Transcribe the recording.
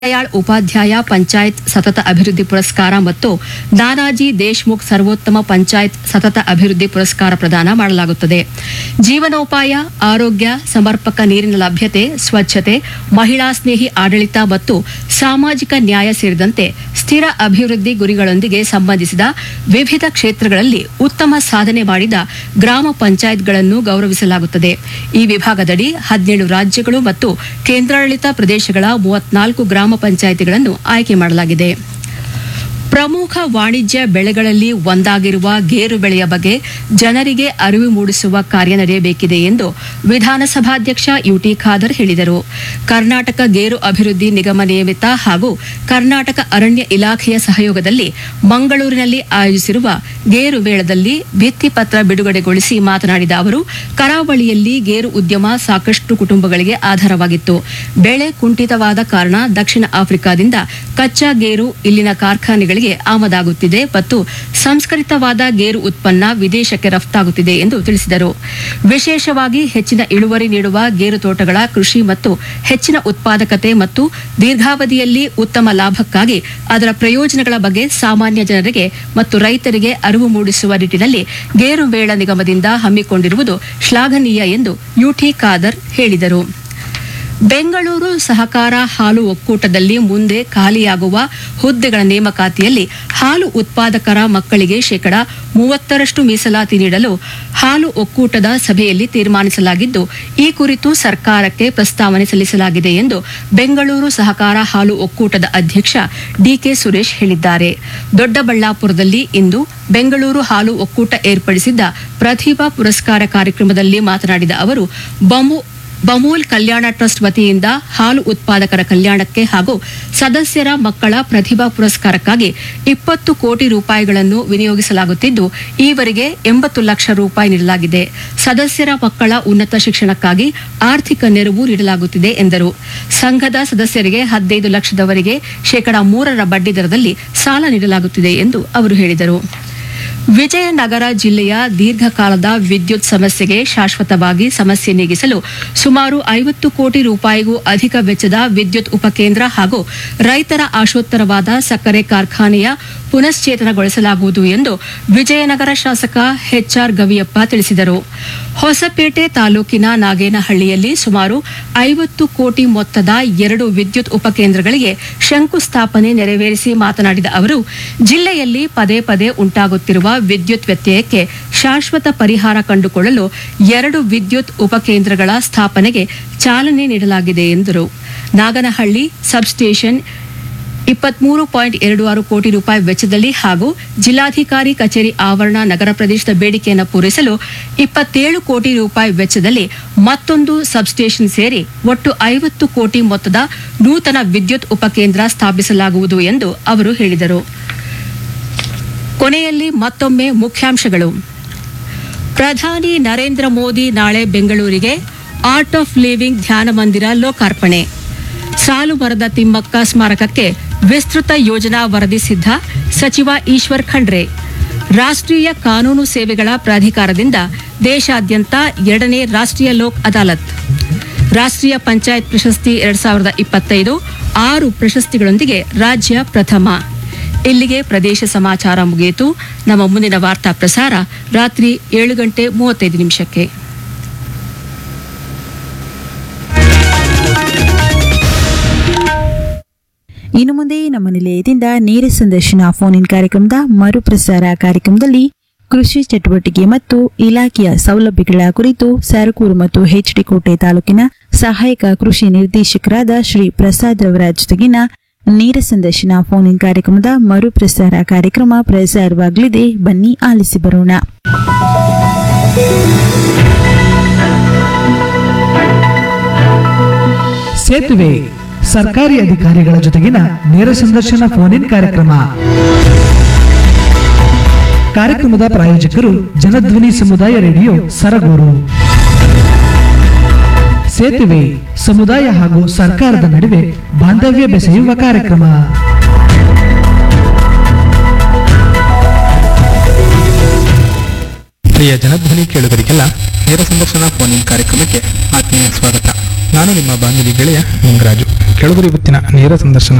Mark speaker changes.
Speaker 1: ದಯಾಳ್ ಉಪಾಧ್ಯಾಯ ಪಂಚಾಯತ್ ಸತತ ಅಭಿವೃದ್ಧಿ ಪುರಸ್ಕಾರ ಮತ್ತು ನಾನಾಜಿ ದೇಶ್ಮುಖ್ ಸರ್ವೋತ್ತಮ ಪಂಚಾಯತ್ ಸತತ ಅಭಿವೃದ್ಧಿ ಪುರಸ್ಕಾರ ಪ್ರದಾನ ಮಾಡಲಾಗುತ್ತದೆ ಜೀವನೋಪಾಯ ಆರೋಗ್ಯ ಸಮರ್ಪಕ ನೀರಿನ ಲಭ್ಯತೆ ಸ್ವಚ್ಛತೆ ಮಹಿಳಾ ಸ್ನೇಹಿ ಆಡಳಿತ ಮತ್ತು ಸಾಮಾಜಿಕ ನ್ಯಾಯ ಸೇರಿದಂತೆ ಸ್ಥಿರ ಅಭಿವೃದ್ಧಿ ಗುರಿಗಳೊಂದಿಗೆ ಸಂಬಂಧಿಸಿದ ವಿವಿಧ ಕ್ಷೇತ್ರಗಳಲ್ಲಿ ಉತ್ತಮ ಸಾಧನೆ ಮಾಡಿದ ಗ್ರಾಮ ಪಂಚಾಯತ್ಗಳನ್ನು ಗೌರವಿಸಲಾಗುತ್ತದೆ ಈ ವಿಭಾಗದಡಿ ಹದಿನೇಳು ರಾಜ್ಯಗಳು ಮತ್ತು ಕೇಂದ್ರಾಡಳಿತ ಪ್ರದೇಶಗಳ ಮೂವತ್ನಾಲ್ಕು ಗ್ರಾಮ ಪಂಚಾಯಿತಿಗಳನ್ನು ಆಯ್ಕೆ ಮಾಡಲಾಗಿದೆ ಪ್ರಮುಖ ವಾಣಿಜ್ಯ ಬೆಳೆಗಳಲ್ಲಿ ಒಂದಾಗಿರುವ ಗೇರು ಬೆಳೆಯ ಬಗ್ಗೆ ಜನರಿಗೆ ಅರಿವು ಮೂಡಿಸುವ ಕಾರ್ಯ ನಡೆಯಬೇಕಿದೆ ಎಂದು ವಿಧಾನಸಭಾಧ್ಯಕ್ಷ ಯುಟಿ ಖಾದರ್ ಹೇಳಿದರು ಕರ್ನಾಟಕ ಗೇರು ಅಭಿವೃದ್ಧಿ ನಿಗಮ ನಿಯಮಿತ ಹಾಗೂ ಕರ್ನಾಟಕ ಅರಣ್ಯ ಇಲಾಖೆಯ ಸಹಯೋಗದಲ್ಲಿ ಮಂಗಳೂರಿನಲ್ಲಿ ಆಯೋಜಿಸಿರುವ ಗೇರು ಮೇಳದಲ್ಲಿ ಭಿತ್ತಿಪತ್ರ ಬಿಡುಗಡೆಗೊಳಿಸಿ ಮಾತನಾಡಿದ ಅವರು ಕರಾವಳಿಯಲ್ಲಿ ಗೇರು ಉದ್ಯಮ ಸಾಕಷ್ಟು ಕುಟುಂಬಗಳಿಗೆ ಆಧಾರವಾಗಿತ್ತು ಬೆಳೆ ಕುಂಠಿತವಾದ ಕಾರಣ ದಕ್ಷಿಣ ಆಫ್ರಿಕಾದಿಂದ ಕಚ್ಚಾ ಗೇರು ಇಲ್ಲಿನ ಕಾರ್ಖಾನೆಗಳಿಗೆ ಆಮದಾಗುತ್ತಿದೆ ಮತ್ತು ಸಂಸ್ಕರಿತವಾದ ಗೇರು ಉತ್ಪನ್ನ ವಿದೇಶಕ್ಕೆ ರಫ್ತಾಗುತ್ತಿದೆ ಎಂದು ತಿಳಿಸಿದರು ವಿಶೇಷವಾಗಿ ಹೆಚ್ಚಿನ ಇಳುವರಿ ನೀಡುವ ಗೇರು ತೋಟಗಳ ಕೃಷಿ ಮತ್ತು ಹೆಚ್ಚಿನ ಉತ್ಪಾದಕತೆ ಮತ್ತು ದೀರ್ಘಾವಧಿಯಲ್ಲಿ ಉತ್ತಮ ಲಾಭಕ್ಕಾಗಿ ಅದರ ಪ್ರಯೋಜನಗಳ ಬಗ್ಗೆ ಸಾಮಾನ್ಯ ಜನರಿಗೆ ಮತ್ತು ರೈತರಿಗೆ ಅರಿವು ಮೂಡಿಸುವ ನಿಟ್ಟಿನಲ್ಲಿ ಗೇರು ಮೇಳ ನಿಗಮದಿಂದ ಹಮ್ಮಿಕೊಂಡಿರುವುದು ಶ್ಲಾಘನೀಯ ಎಂದು ಯುಟಿ ಖಾದರ್ ಹೇಳಿದರು ಬೆಂಗಳೂರು ಸಹಕಾರ ಹಾಲು ಒಕ್ಕೂಟದಲ್ಲಿ ಮುಂದೆ ಖಾಲಿಯಾಗುವ ಹುದ್ದೆಗಳ ನೇಮಕಾತಿಯಲ್ಲಿ ಹಾಲು ಉತ್ಪಾದಕರ ಮಕ್ಕಳಿಗೆ ಶೇಕಡ ಮೂವತ್ತರಷ್ಟು ಮೀಸಲಾತಿ ನೀಡಲು ಹಾಲು ಒಕ್ಕೂಟದ ಸಭೆಯಲ್ಲಿ ತೀರ್ಮಾನಿಸಲಾಗಿದ್ದು ಈ ಕುರಿತು ಸರ್ಕಾರಕ್ಕೆ ಪ್ರಸ್ತಾವನೆ ಸಲ್ಲಿಸಲಾಗಿದೆ ಎಂದು ಬೆಂಗಳೂರು ಸಹಕಾರ ಹಾಲು ಒಕ್ಕೂಟದ ಅಧ್ಯಕ್ಷ ಡಿಕೆ ಸುರೇಶ್ ಹೇಳಿದ್ದಾರೆ ದೊಡ್ಡಬಳ್ಳಾಪುರದಲ್ಲಿ ಇಂದು ಬೆಂಗಳೂರು ಹಾಲು ಒಕ್ಕೂಟ ಏರ್ಪಡಿಸಿದ್ದ ಪ್ರತಿಭಾ ಪುರಸ್ಕಾರ ಕಾರ್ಯಕ್ರಮದಲ್ಲಿ ಮಾತನಾಡಿದ ಅವರು ಬಮು ಬಮೂಲ್ ಕಲ್ಯಾಣ ಟ್ರಸ್ಟ್ ವತಿಯಿಂದ ಹಾಲು ಉತ್ಪಾದಕರ ಕಲ್ಯಾಣಕ್ಕೆ ಹಾಗೂ ಸದಸ್ಯರ ಮಕ್ಕಳ ಪ್ರತಿಭಾ ಪುರಸ್ಕಾರಕ್ಕಾಗಿ ಇಪ್ಪತ್ತು ಕೋಟಿ ರೂಪಾಯಿಗಳನ್ನು ವಿನಿಯೋಗಿಸಲಾಗುತ್ತಿದ್ದು ಈವರೆಗೆ ಎಂಬತ್ತು ಲಕ್ಷ ರೂಪಾಯಿ ನೀಡಲಾಗಿದೆ ಸದಸ್ಯರ ಮಕ್ಕಳ ಉನ್ನತ ಶಿಕ್ಷಣಕ್ಕಾಗಿ ಆರ್ಥಿಕ ನೆರವು ನೀಡಲಾಗುತ್ತಿದೆ ಎಂದರು ಸಂಘದ ಸದಸ್ಯರಿಗೆ ಹದಿನೈದು ಲಕ್ಷದವರೆಗೆ ಶೇಕಡಾ ಮೂರರ ಬಡ್ಡಿ ದರದಲ್ಲಿ ಸಾಲ ನೀಡಲಾಗುತ್ತಿದೆ ಎಂದು ಅವರು ಹೇಳಿದರು ವಿಜಯನಗರ ಜಿಲ್ಲೆಯ ದೀರ್ಘಕಾಲದ ವಿದ್ಯುತ್ ಸಮಸ್ಯೆಗೆ ಶಾಶ್ವತವಾಗಿ ಸಮಸ್ಯೆ ನೀಗಿಸಲು ಸುಮಾರು ಐವತ್ತು ಕೋಟಿ ರೂಪಾಯಿಗೂ ಅಧಿಕ ವೆಚ್ಚದ ವಿದ್ಯುತ್ ಉಪಕೇಂದ್ರ ಹಾಗೂ ರೈತರ ಆಶೋತ್ತರವಾದ ಸಕ್ಕರೆ ಕಾರ್ಖಾನೆಯ ಪುನಶ್ಚೇತನಗೊಳಿಸಲಾಗುವುದು ಎಂದು ವಿಜಯನಗರ ಶಾಸಕ ಎಚ್ಆರ್ ಗವಿಯಪ್ಪ ತಿಳಿಸಿದರು ಹೊಸಪೇಟೆ ತಾಲೂಕಿನ ನಾಗೇನಹಳ್ಳಿಯಲ್ಲಿ ಸುಮಾರು ಐವತ್ತು ಕೋಟಿ ಮೊತ್ತದ ಎರಡು ವಿದ್ಯುತ್ ಉಪಕೇಂದ್ರಗಳಿಗೆ ಶಂಕುಸ್ಥಾಪನೆ ನೆರವೇರಿಸಿ ಮಾತನಾಡಿದ ಅವರು ಜಿಲ್ಲೆಯಲ್ಲಿ ಪದೇ ಪದೇ ಉಂಟಾಗುತ್ತಿರುವ ವಿದ್ಯುತ್ ವ್ಯತ್ಯಯಕ್ಕೆ ಶಾಶ್ವತ ಪರಿಹಾರ ಕಂಡುಕೊಳ್ಳಲು ಎರಡು ವಿದ್ಯುತ್ ಉಪಕೇಂದ್ರಗಳ ಸ್ಥಾಪನೆಗೆ ಚಾಲನೆ ನೀಡಲಾಗಿದೆ ಎಂದರು ನಾಗನಹಳ್ಳಿ ಸಬ್ಸ್ಟೇಷನ್ ಇಪ್ಪತ್ಮೂರು ಪಾಯಿಂಟ್ ಎರಡು ಆರು ಕೋಟಿ ರೂಪಾಯಿ ವೆಚ್ಚದಲ್ಲಿ ಹಾಗೂ ಜಿಲ್ಲಾಧಿಕಾರಿ ಕಚೇರಿ ಆವರಣ ನಗರ ಪ್ರದೇಶದ ಬೇಡಿಕೆಯನ್ನು ಪೂರೈಸಲು ಇಪ್ಪತ್ತೇಳು ಕೋಟಿ ರೂಪಾಯಿ ವೆಚ್ಚದಲ್ಲಿ ಮತ್ತೊಂದು ಸಬ್ಸ್ಟೇಷನ್ ಸೇರಿ ಒಟ್ಟು ಐವತ್ತು ಕೋಟಿ ಮೊತ್ತದ ನೂತನ ವಿದ್ಯುತ್ ಉಪಕೇಂದ್ರ ಸ್ಥಾಪಿಸಲಾಗುವುದು ಎಂದು ಅವರು ಹೇಳಿದರು ಕೊನೆಯಲ್ಲಿ ಮತ್ತೊಮ್ಮೆ ಮುಖ್ಯಾಂಶಗಳು ಪ್ರಧಾನಿ ನರೇಂದ್ರ ಮೋದಿ ನಾಳೆ ಬೆಂಗಳೂರಿಗೆ ಆರ್ಟ್ ಆಫ್ ಲಿವಿಂಗ್ ಧ್ಯಾನ ಮಂದಿರ ಲೋಕಾರ್ಪಣೆ ಸಾಲು ಮರದ ತಿಮ್ಮಕ್ಕ ಸ್ಮಾರಕಕ್ಕೆ ವಿಸ್ತೃತ ಯೋಜನಾ ವರದಿ ಸಿದ್ಧ ಸಚಿವ ಈಶ್ವರ್ ಖಂಡ್ರೆ ರಾಷ್ಟ್ರೀಯ ಕಾನೂನು ಸೇವೆಗಳ ಪ್ರಾಧಿಕಾರದಿಂದ ದೇಶಾದ್ಯಂತ ಎರಡನೇ ರಾಷ್ಟ್ರೀಯ ಲೋಕ್ ಅದಾಲತ್ ರಾಷ್ಟ್ರೀಯ ಪಂಚಾಯತ್ ಪ್ರಶಸ್ತಿ ಎರಡ್ ಸಾವಿರದ ಇಪ್ಪತ್ತೈದು ಆರು ಪ್ರಶಸ್ತಿಗಳೊಂದಿಗೆ ರಾಜ್ಯ ಪ್ರಥಮ ಇಲ್ಲಿಗೆ ಪ್ರದೇಶ ಸಮಾಚಾರ ಮುಗಿಯಿತು ನಮ್ಮ ಮುಂದಿನ ವಾರ್ತಾ ಪ್ರಸಾರ ರಾತ್ರಿ ಏಳು ಗಂಟೆ ಮೂವತ್ತೈದು ನಿಮಿಷಕ್ಕೆ
Speaker 2: ಇನ್ನು ಮುಂದೆ ನಮ್ಮ ನಿಲಯದಿಂದ ನೇರ ಸಂದರ್ಶನ ಫೋನ್ ಇನ್ ಕಾರ್ಯಕ್ರಮದ ಮರುಪ್ರಸಾರ ಕಾರ್ಯಕ್ರಮದಲ್ಲಿ ಕೃಷಿ ಚಟುವಟಿಕೆ ಮತ್ತು ಇಲಾಖೆಯ ಸೌಲಭ್ಯಗಳ ಕುರಿತು ಸರಕೂರು ಮತ್ತು ಎಚ್ಡಿ ಕೋಟೆ ತಾಲೂಕಿನ ಸಹಾಯಕ ಕೃಷಿ ನಿರ್ದೇಶಕರಾದ ಶ್ರೀ ಪ್ರಸಾದ್ ರವರ ಜೊತೆಗಿನ ನೇರ ಸಂದರ್ಶನ ಫೋನ್ ಇನ್ ಕಾರ್ಯಕ್ರಮದ ಮರುಪ್ರಸಾರ ಕಾರ್ಯಕ್ರಮ ಪ್ರಸಾರವಾಗಲಿದೆ ಬನ್ನಿ ಆಲಿಸಿ ಬರೋಣ
Speaker 3: ಸೇತುವೆ ಸರ್ಕಾರಿ ಅಧಿಕಾರಿಗಳ ಜೊತೆಗಿನ ನೇರ ಸಂದರ್ಶನ ಫೋನ್ ಇನ್ ಕಾರ್ಯಕ್ರಮ ಕಾರ್ಯಕ್ರಮದ ಪ್ರಾಯೋಜಕರು ಜನಧ್ವನಿ ಸಮುದಾಯ ರೇಡಿಯೋ ಸರಗೂರು ಸೇತುವೆ ಸಮುದಾಯ ಹಾಗೂ ಸರ್ಕಾರದ ನಡುವೆ ಬಾಂಧವ್ಯ ಬೆಸೆಯುವ ಕಾರ್ಯಕ್ರಮ
Speaker 4: ಪ್ರಿಯ ಜನಧ್ವನಿ ಕೇಳುಗರಿಗೆಲ್ಲ ನೇರ ಸಂದರ್ಶನ ಫೋನ್ ಇನ್ ಕಾರ್ಯಕ್ರಮಕ್ಕೆ ಆತ್ಮೀಯ ಸ್ವಾಗತ ನಾನು ನಿಮ್ಮ ಬಾನುಲಿ ಗೆಳೆಯ ನಿಂಗರಾಜು ಕೆಳಗುರಿ ಇವತ್ತಿನ ನೇರ ಸಂದರ್ಶನ